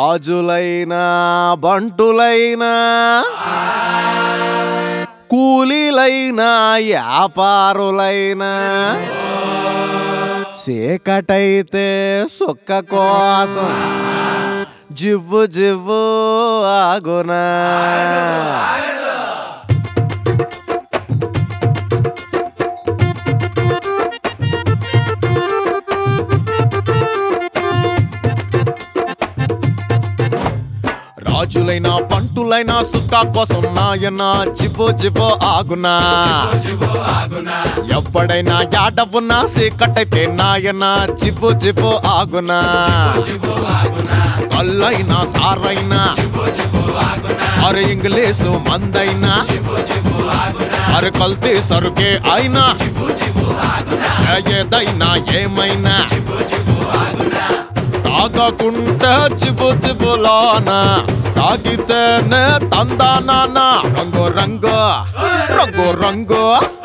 రాజులైనా బంటులైనా కూలీలైనా వ్యాపారులైనా చీకటైతే సుక్క కోసం జివ్వు జివ్వు ఆగునా రాజులైనా పంటులైనా సుక్క కోసం నాయన జివ్వు జివ్వు ఆగునా ఎప్పుడైనా యాడవున్నా సీకటైతే నాయన జివ్వు జివ్వు ఆగునా కల్లైనా సారైనా అరే ఇంగ్లీషు మందైనా అరే కల్తీ సరుకే అయినా ఏదైనా ఏమైనా తాగకుంటే చిబు చిబులానా తాగితేనే తందానా రంగు రంగు రంగు రంగు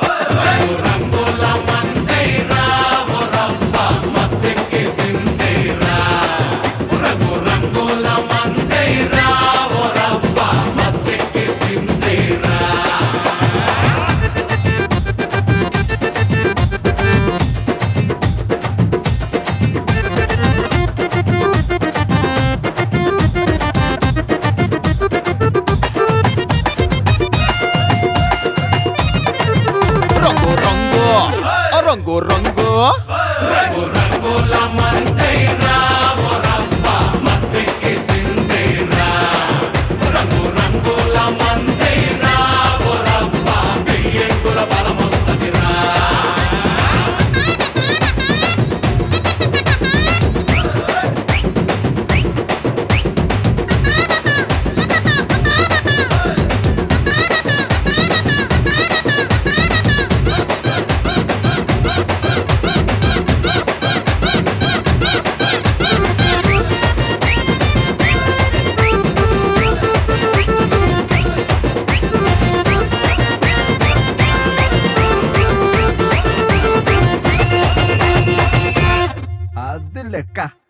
రంగు రంగు రంగు రంగు అది లెక్క